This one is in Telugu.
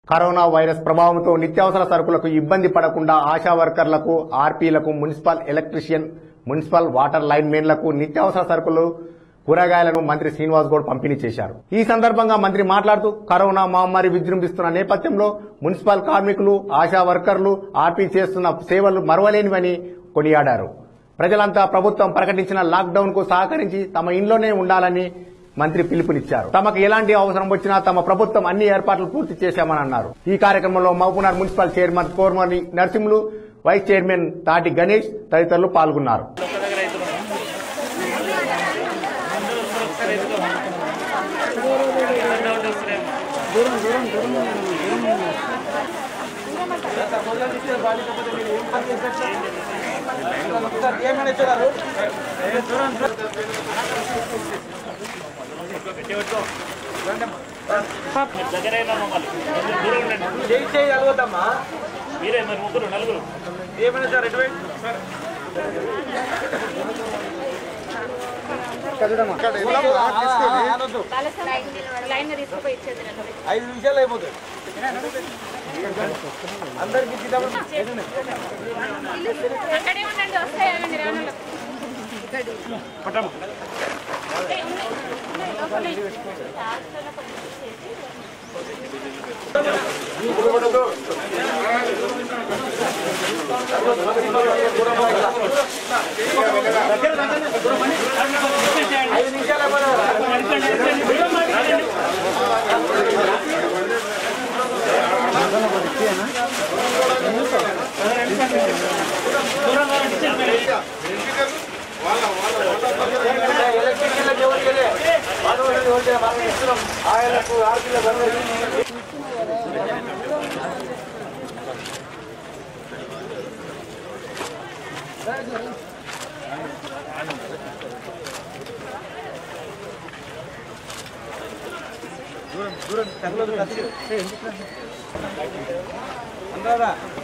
కరోనా వైరస్ ప్రభావంతో నిత్యావసర సరుకులకు ఇబ్బంది పడకుండా ఆశా వర్కర్లకు ఆర్పీలకు municipal electrician municipal water line మెన్లకు నిత్యావసర సరుకులు కూరగాయలను మంత్రి శ్రీనివాస్ గౌడ్ పంపిణీ చేశారు ఈ సందర్భంగా మంత్రి మాట్లాడుతూ కరోనా మహమ్మారి విజృంభిస్తున్న నేపథ్యంలో మున్సిపల్ కార్మికులు ఆశా వర్కర్లు ఆర్పీ చేస్తున్న సేవలు మరవలేనివని కొనియాడారు ప్రజలంతా ప్రభుత్వం ప్రకటించిన లాక్డౌన్ కు సహకరించి తమ ఇంట్లోనే ఉండాలని మంత్రి పిలుపునిచ్చారు తమకు ఎలాంటి అవసరం వచ్చినా తమ ప్రభుత్వం అన్ని ఏర్పాట్లు పూర్తి చేశామని అన్నారు ఈ కార్యక్రమంలో Mahabubnagar municipal chairman Kormani Narasimhulu vice chairman Tati Ganesh తదితరులు పాల్గొన్నారు దగ్గరైనా మమ్మల్ని కొంచెం దూరం ఉండండి చేయి చేయి కలవద్దమ్మా మీరే మరి ముగ్గురు నలుగురు ఏమైనా సార్ ఎటు లైన్ తీసుకుపోయి ఇచ్చేది రండి. ఐదు నిమిషాలు అయిపోతుంది అందరికి ఇచ్చేటప్పుడు అక్కడే ఉండండి వస్తాయండి రానులు ఐదు నిమిషాలు అయిపోతుంది ఎలక్ట్రికల్ ఎవరికి వెళ్ళే వాళ్ళు ఎవరికి వాళ్ళకి ఇస్తున్నాం ఆయనకు ఆర్పీలకు అందరికీ దూరం దూరం తగ్గలేదు అందరా